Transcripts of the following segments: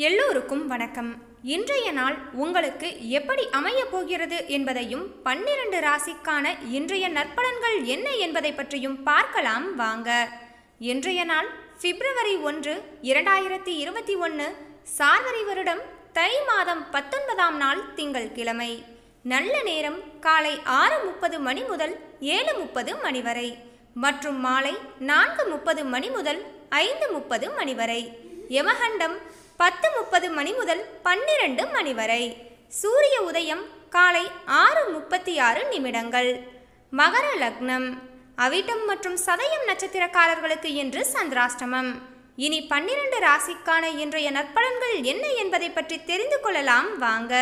எல்லோருக்கும் வணக்கம் இன்றைய நாள் உங்களுக்கு எப்படி அமையப் போகிறது என்பதையும் பன்னிரண்டு ராசிக்கான இன்றைய நற்பலன்கள் என்ன என்பதை பற்றியும் பார்க்கலாம் வாங்க இன்றைய நாள் பிப்ரவரி ஒன்று இரண்டாயிரத்தி இருபத்தி ஒன்று சார்வரி வருடம் தை மாதம் பத்தொன்பதாம் நாள் திங்கள்கிழமை நல்ல நேரம் காலை ஆறு முப்பது மணி முதல் ஏழு முப்பது மணி வரை மற்றும் மாலை நான்கு முப்பது மணி முதல் ஐந்து முப்பது மணி வரை யமகண்டம் பத்து முப்பது மணி முதல் பன்னிரண்டு மணி வரை சூரிய உதயம் காலை ஆறு முப்பத்தி ஆறு நிமிடங்கள் மகர லக்னம் அவிட்டம் மற்றும் சதயம் நட்சத்திரக்காரர்களுக்கு இன்று சந்திராஷ்டமம் இனி பன்னிரண்டு ராசிக்கான இன்றைய நற்பலன்கள் என்ன என்பதை பற்றி தெரிந்து கொள்ளலாம் வாங்க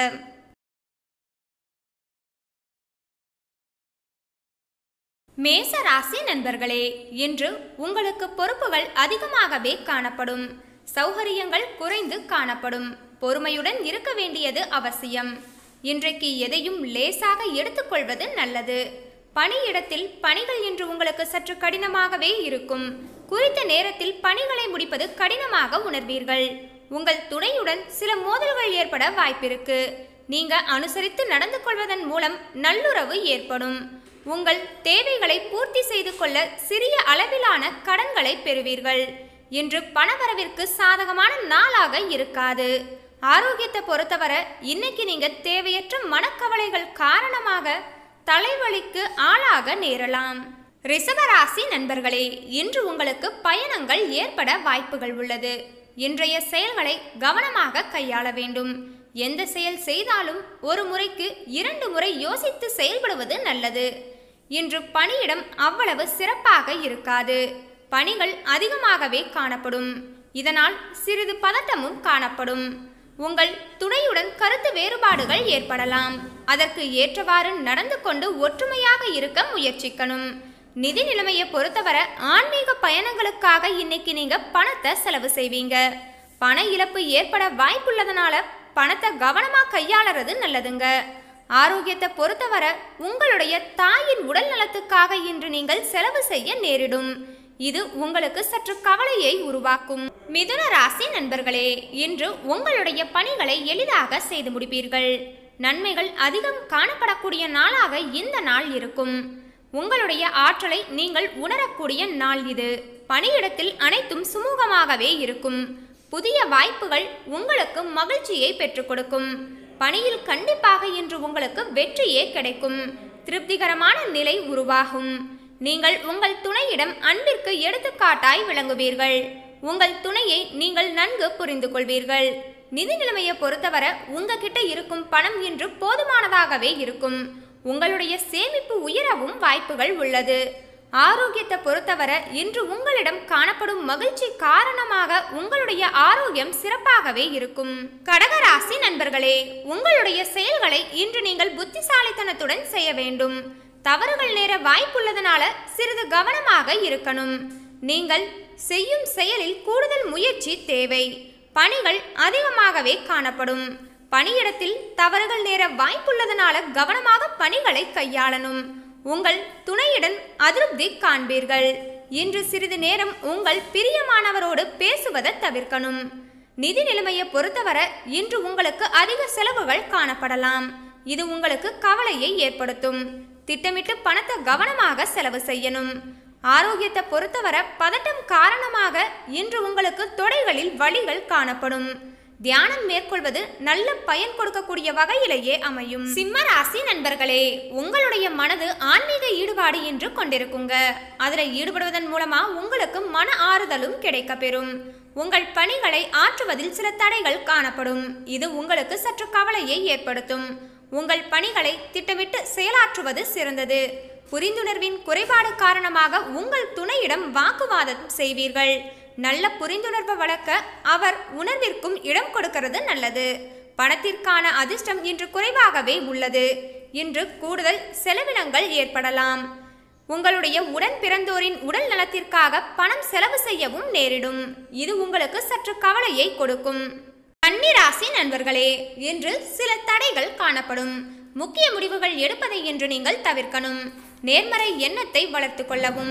மேச ராசி நண்பர்களே இன்று உங்களுக்கு பொறுப்புகள் அதிகமாகவே காணப்படும் சௌகரியங்கள் குறைந்து காணப்படும் பொறுமையுடன் இருக்க வேண்டியது அவசியம் இன்றைக்கு எதையும் லேசாக எடுத்துக்கொள்வது நல்லது பணியிடத்தில் பணிகள் இன்று உங்களுக்கு சற்று கடினமாகவே இருக்கும் குறித்த நேரத்தில் பணிகளை முடிப்பது கடினமாக உணர்வீர்கள் உங்கள் துணையுடன் சில மோதல்கள் ஏற்பட வாய்ப்பிருக்கு நீங்க அனுசரித்து நடந்து கொள்வதன் மூலம் நல்லுறவு ஏற்படும் உங்கள் தேவைகளை பூர்த்தி செய்து கொள்ள சிறிய அளவிலான கடன்களை பெறுவீர்கள் இன்று பணவரவிற்கு சாதகமான நாளாக இருக்காது ஆரோக்கியத்தை பொறுத்தவரை இன்னைக்கு நீங்க தேவையற்ற மனக்கவலைகள் காரணமாக தலைவலிக்கு ஆளாக நேரலாம் ரிஷபராசி நண்பர்களே இன்று உங்களுக்கு பயணங்கள் ஏற்பட வாய்ப்புகள் உள்ளது இன்றைய செயல்களை கவனமாக கையாள வேண்டும் எந்த செயல் செய்தாலும் ஒரு முறைக்கு இரண்டு முறை யோசித்து செயல்படுவது நல்லது இன்று பணியிடம் அவ்வளவு சிறப்பாக இருக்காது பணிகள் அதிகமாகவே காணப்படும் இதனால் சிறிது பதட்டமும் காணப்படும் உங்கள் துணையுடன் கருத்து வேறுபாடுகள் ஏற்படலாம் அதற்கு ஏற்றவாறு நடந்து கொண்டு ஒற்றுமையாக இருக்க முயற்சிக்கணும் நிதி நிலைமையை பொறுத்தவரை ஆன்மீக பயணங்களுக்காக இன்னைக்கு நீங்க பணத்தை செலவு செய்வீங்க பண இழப்பு ஏற்பட வாய்ப்புள்ளதனால பணத்தை கவனமா கையாளுறது நல்லதுங்க ஆரோக்கியத்தை பொறுத்தவரை உங்களுடைய தாயின் உடல் நலத்துக்காக இன்று நீங்கள் செலவு செய்ய நேரிடும் இது உங்களுக்கு சற்று கவலையை உருவாக்கும் மிதுன ராசி நண்பர்களே இன்று உங்களுடைய பணிகளை எளிதாக செய்து முடிப்பீர்கள் நன்மைகள் அதிகம் காணப்படக்கூடிய நாளாக இந்த நாள் இருக்கும் உங்களுடைய ஆற்றலை நீங்கள் உணரக்கூடிய நாள் இது பணியிடத்தில் அனைத்தும் சுமூகமாகவே இருக்கும் புதிய வாய்ப்புகள் உங்களுக்கு மகிழ்ச்சியை பெற்றுக் கொடுக்கும் பணியில் கண்டிப்பாக இன்று உங்களுக்கு வெற்றியே கிடைக்கும் திருப்திகரமான நிலை உருவாகும் நீங்கள் உங்கள் துணையிடம் அன்பிற்கு எடுத்துக்காட்டாய் விளங்குவீர்கள் உங்கள் துணையை நீங்கள் நன்கு புரிந்து கொள்வீர்கள் நிதி நிலைமையை பொறுத்தவரை உங்ககிட்ட இருக்கும் பணம் இன்று போதுமானதாகவே இருக்கும் உங்களுடைய சேமிப்பு உயரவும் வாய்ப்புகள் உள்ளது ஆரோக்கியத்தை பொறுத்தவரை இன்று உங்களிடம் காணப்படும் மகிழ்ச்சி காரணமாக உங்களுடைய ஆரோக்கியம் சிறப்பாகவே இருக்கும் கடகராசி நண்பர்களே உங்களுடைய செயல்களை இன்று நீங்கள் புத்திசாலித்தனத்துடன் செய்ய வேண்டும் தவறுகள் நேர வாய்ப்புள்ளதனால சிறிது கவனமாக இருக்கணும் நீங்கள் செய்யும் செயலில் கூடுதல் முயற்சி தேவை பணிகள் அதிகமாகவே காணப்படும் பணியிடத்தில் தவறுகள் நேர வாய்ப்புள்ளதனால கவனமாக பணிகளை கையாளணும் உங்கள் துணையுடன் அதிருப்தி காண்பீர்கள் இன்று சிறிது நேரம் உங்கள் பிரியமானவரோடு பேசுவதை தவிர்க்கணும் நிதி நிலைமையை பொறுத்தவரை இன்று உங்களுக்கு அதிக செலவுகள் காணப்படலாம் இது உங்களுக்கு கவலையை ஏற்படுத்தும் திட்டமிட்டு பணத்தை கவனமாக செலவு செய்யணும் ஆரோக்கியத்தை பொறுத்தவரை பதட்டம் காரணமாக இன்று உங்களுக்கு தொடைகளில் வலிகள் காணப்படும் தியானம் மேற்கொள்வது நல்ல பயன் கொடுக்கக்கூடிய வகையிலேயே அமையும் சிம்ம ராசி நண்பர்களே உங்களுடைய மனது ஆன்மீக ஈடுபாடு என்று கொண்டிருக்குங்க அதுல ஈடுபடுவதன் மூலமா உங்களுக்கு மன ஆறுதலும் கிடைக்க பெறும் உங்கள் பணிகளை ஆற்றுவதில் சில தடைகள் காணப்படும் இது உங்களுக்கு சற்று கவலையை ஏற்படுத்தும் உங்கள் பணிகளை திட்டமிட்டு செயலாற்றுவது சிறந்தது புரிந்துணர்வின் குறைபாடு காரணமாக உங்கள் துணையிடம் வாக்குவாதம் செய்வீர்கள் நல்ல புரிந்துணர்வை வளர்க்க அவர் உணர்விற்கும் இடம் கொடுக்கிறது நல்லது பணத்திற்கான அதிர்ஷ்டம் இன்று குறைவாகவே உள்ளது இன்று கூடுதல் செலவினங்கள் ஏற்படலாம் உங்களுடைய உடன் பிறந்தோரின் உடல் நலத்திற்காக பணம் செலவு செய்யவும் நேரிடும் இது உங்களுக்கு சற்று கவலையை கொடுக்கும் கன்னிராசி நண்பர்களே இன்று சில தடைகள் காணப்படும் முக்கிய முடிவுகள் எடுப்பதை இன்று நீங்கள் தவிர்க்கணும் நேர்மறை எண்ணத்தை வளர்த்து கொள்ளவும்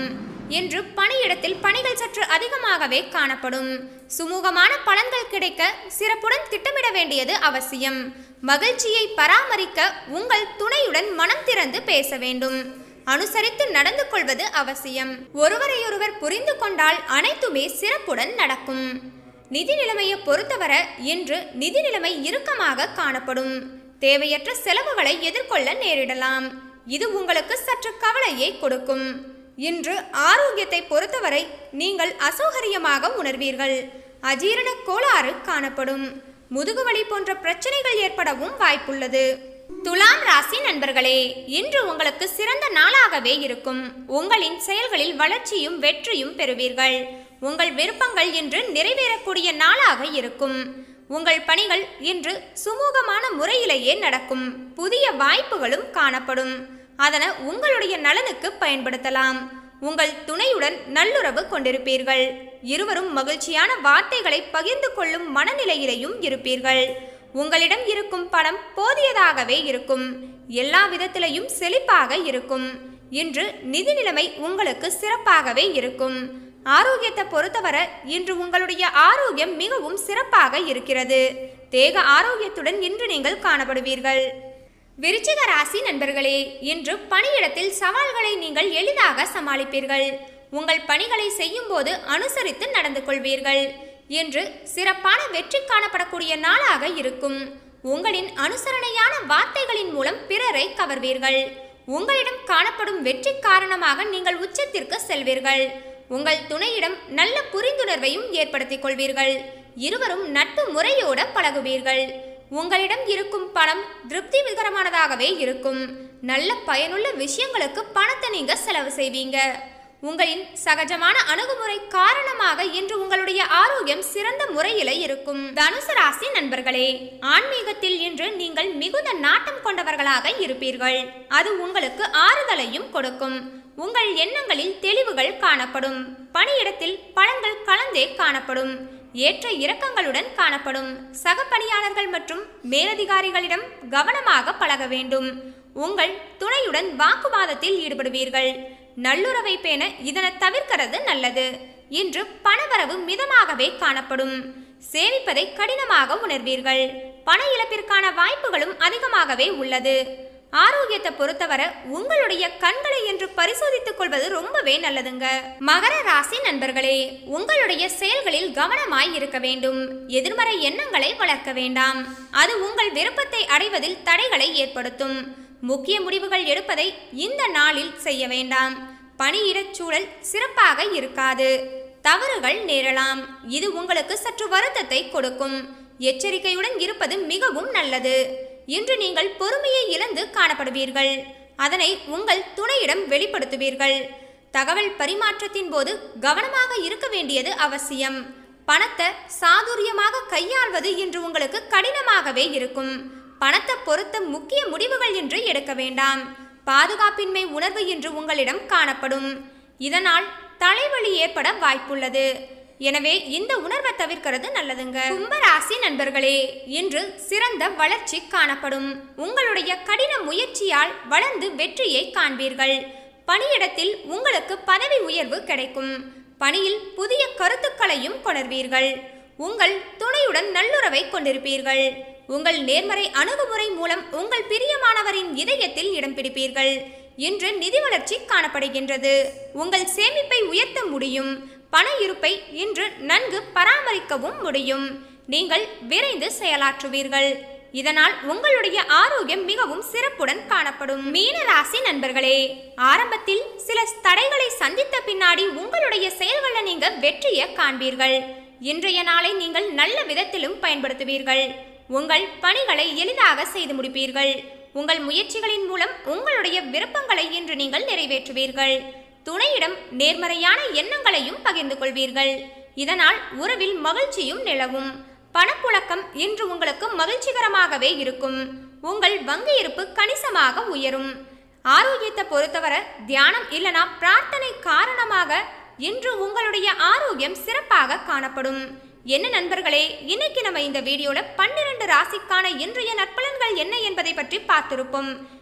என்று பணியிடத்தில் பணிகள் சற்று அதிகமாகவே காணப்படும் சுமூகமான பலன்கள் கிடைக்க சிறப்புடன் திட்டமிட வேண்டியது அவசியம் மகிழ்ச்சியை பராமரிக்க உங்கள் துணையுடன் மனம் திறந்து பேச வேண்டும் அனுசரித்து நடந்து கொள்வது அவசியம் ஒருவரையொருவர் புரிந்து கொண்டால் அனைத்துமே சிறப்புடன் நடக்கும் நிதி நிலைமையை பொறுத்தவரை இன்று நிதி நிலைமை இறுக்கமாக காணப்படும் தேவையற்ற செலவுகளை எதிர்கொள்ள நேரிடலாம் இது உங்களுக்கு சற்று கவலையை கொடுக்கும் இன்று ஆரோக்கியத்தை பொறுத்தவரை நீங்கள் அசௌகரியமாக உணர்வீர்கள் அஜீரண கோளாறு காணப்படும் முதுகுவலி போன்ற பிரச்சனைகள் ஏற்படவும் வாய்ப்புள்ளது துலாம் ராசி நண்பர்களே இன்று உங்களுக்கு சிறந்த நாளாகவே இருக்கும் உங்களின் செயல்களில் வளர்ச்சியும் வெற்றியும் பெறுவீர்கள் உங்கள் விருப்பங்கள் இன்று நிறைவேறக்கூடிய நாளாக இருக்கும் உங்கள் பணிகள் இன்று சுமூகமான முறையிலேயே நடக்கும் புதிய வாய்ப்புகளும் காணப்படும் அதனை உங்களுடைய நலனுக்கு பயன்படுத்தலாம் உங்கள் துணையுடன் நல்லுறவு கொண்டிருப்பீர்கள் இருவரும் மகிழ்ச்சியான வார்த்தைகளை பகிர்ந்து கொள்ளும் மனநிலையிலையும் இருப்பீர்கள் உங்களிடம் இருக்கும் பணம் போதியதாகவே இருக்கும் எல்லா விதத்திலையும் செழிப்பாக இருக்கும் இன்று நிதி நிலைமை உங்களுக்கு சிறப்பாகவே இருக்கும் ஆரோக்கியத்தை பொறுத்தவரை இன்று உங்களுடைய ஆரோக்கியம் மிகவும் சிறப்பாக இருக்கிறது தேக ஆரோக்கியத்துடன் இன்று நீங்கள் காணப்படுவீர்கள் விருச்சிக ராசி நண்பர்களே இன்று பணியிடத்தில் சவால்களை நீங்கள் எளிதாக சமாளிப்பீர்கள் உங்கள் பணிகளை செய்யும்போது அனுசரித்து நடந்து கொள்வீர்கள் இன்று சிறப்பான வெற்றி காணப்படக்கூடிய நாளாக இருக்கும் உங்களின் அனுசரணையான வார்த்தைகளின் மூலம் பிறரை கவர்வீர்கள் உங்களிடம் காணப்படும் வெற்றி காரணமாக நீங்கள் உச்சத்திற்கு செல்வீர்கள் உங்கள் துணையிடம் நல்ல புரிந்துணர்வையும் ஏற்படுத்திக் கொள்வீர்கள் இருவரும் நட்பு முறையோட பழகுவீர்கள் உங்களிடம் இருக்கும் பணம் திருப்திகரமானதாகவே இருக்கும் நல்ல பயனுள்ள விஷயங்களுக்கு பணத்தை நீங்க செலவு செய்வீங்க உங்களின் சகஜமான அணுகுமுறை காரணமாக இன்று உங்களுடைய ஆரோக்கியம் சிறந்த முறையில இருக்கும் தனுசு ராசி நண்பர்களே ஆன்மீகத்தில் இன்று நீங்கள் மிகுந்த நாட்டம் கொண்டவர்களாக இருப்பீர்கள் அது உங்களுக்கு ஆறுதலையும் கொடுக்கும் உங்கள் எண்ணங்களில் தெளிவுகள் காணப்படும் பணியிடத்தில் பலன்கள் கலந்தே காணப்படும் ஏற்ற இறக்கங்களுடன் காணப்படும் சக பணியாளர்கள் மற்றும் மேலதிகாரிகளிடம் கவனமாக பழக வேண்டும் உங்கள் துணையுடன் வாக்குவாதத்தில் ஈடுபடுவீர்கள் நல்லுறவை பேண இதனை தவிர்க்கிறது நல்லது இன்று பணவரவு மிதமாகவே காணப்படும் சேமிப்பதை கடினமாக உணர்வீர்கள் பண இழப்பிற்கான வாய்ப்புகளும் அதிகமாகவே உள்ளது ஆரோக்கியத்தை பொறுத்தவரை உங்களுடைய கண்களை என்று பரிசோதித்துக் கொள்வது ரொம்பவே நல்லதுங்க மகர ராசி நண்பர்களே உங்களுடைய செயல்களில் கவனமாய் இருக்க வேண்டும் எதிர்மறை எண்ணங்களை வளர்க்க வேண்டாம் அது உங்கள் விருப்பத்தை அடைவதில் தடைகளை ஏற்படுத்தும் முக்கிய முடிவுகள் எடுப்பதை இந்த நாளில் செய்ய வேண்டாம் பணியிடச் சூழல் சிறப்பாக இருக்காது தவறுகள் நேரலாம் இது உங்களுக்கு சற்று வருத்தத்தை கொடுக்கும் எச்சரிக்கையுடன் இருப்பது மிகவும் நல்லது இன்று நீங்கள் பொறுமையை இழந்து காணப்படுவீர்கள் அதனை உங்கள் துணையிடம் வெளிப்படுத்துவீர்கள் தகவல் பரிமாற்றத்தின் போது கவனமாக இருக்க வேண்டியது அவசியம் பணத்தை சாதுரியமாக கையாள்வது இன்று உங்களுக்கு கடினமாகவே இருக்கும் பணத்தை பொறுத்த முக்கிய முடிவுகள் என்று எடுக்க வேண்டாம் பாதுகாப்பின்மை உணர்வு இன்று உங்களிடம் காணப்படும் இதனால் தலைவலி ஏற்பட வாய்ப்புள்ளது எனவே இந்த உணர்வை தவிர்க்கிறது நல்லதுங்க கும்பராசி நண்பர்களே இன்று சிறந்த வளர்ச்சி காணப்படும் உங்களுடைய கடின முயற்சியால் வளர்ந்து வெற்றியை காண்பீர்கள் பணியிடத்தில் உங்களுக்கு பதவி உயர்வு கிடைக்கும் பணியில் புதிய கருத்துக்களையும் கொணர்வீர்கள் உங்கள் துணையுடன் நல்லுறவை கொண்டிருப்பீர்கள் உங்கள் நேர்மறை அணுகுமுறை மூலம் உங்கள் பிரியமானவரின் இதயத்தில் இடம் பிடிப்பீர்கள் இன்று நிதி வளர்ச்சி காணப்படுகின்றது உங்கள் சேமிப்பை உயர்த்த முடியும் பண இருப்பை இன்று நன்கு பராமரிக்கவும் முடியும் நீங்கள் விரைந்து செயலாற்றுவீர்கள் இதனால் உங்களுடைய ஆரோக்கியம் மிகவும் சிறப்புடன் காணப்படும் மீன ராசி நண்பர்களே ஆரம்பத்தில் சில தடைகளை சந்தித்த பின்னாடி உங்களுடைய செயல்களில் நீங்க வெற்றியை காண்பீர்கள் இன்றைய நாளை நீங்கள் நல்ல விதத்திலும் பயன்படுத்துவீர்கள் உங்கள் பணிகளை எளிதாக செய்து முடிப்பீர்கள் உங்கள் முயற்சிகளின் மூலம் உங்களுடைய விருப்பங்களை இன்று நீங்கள் நிறைவேற்றுவீர்கள் துணையிடம் நேர்மறையான எண்ணங்களையும் பகிர்ந்து கொள்வீர்கள் இதனால் உறவில் மகிழ்ச்சியும் நிலவும் பணப்புழக்கம் இன்று உங்களுக்கு மகிழ்ச்சிகரமாகவே இருக்கும் உங்கள் வங்கி இருப்பு கணிசமாக உயரும் ஆரோக்கியத்தை பொறுத்தவரை தியானம் இல்லனா பிரார்த்தனை காரணமாக இன்று உங்களுடைய ஆரோக்கியம் சிறப்பாக காணப்படும் என்ன நண்பர்களே இன்னைக்கு நம்ம இந்த வீடியோல பன்னிரண்டு ராசிக்கான இன்றைய நற்பலன்கள் என்ன என்பதை பற்றி பார்த்திருப்போம்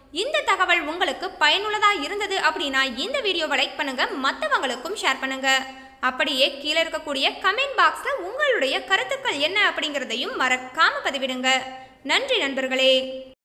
இந்த தகவல் உங்களுக்கு பயனுள்ளதா இருந்தது அப்படின்னா இந்த வீடியோவை லைக் பண்ணுங்க மற்றவங்களுக்கும் ஷேர் பண்ணுங்க அப்படியே கீழே இருக்கக்கூடிய கமெண்ட் பாக்ஸ்ல உங்களுடைய கருத்துக்கள் என்ன அப்படிங்கிறதையும் மறக்காம பதிவிடுங்க நன்றி நண்பர்களே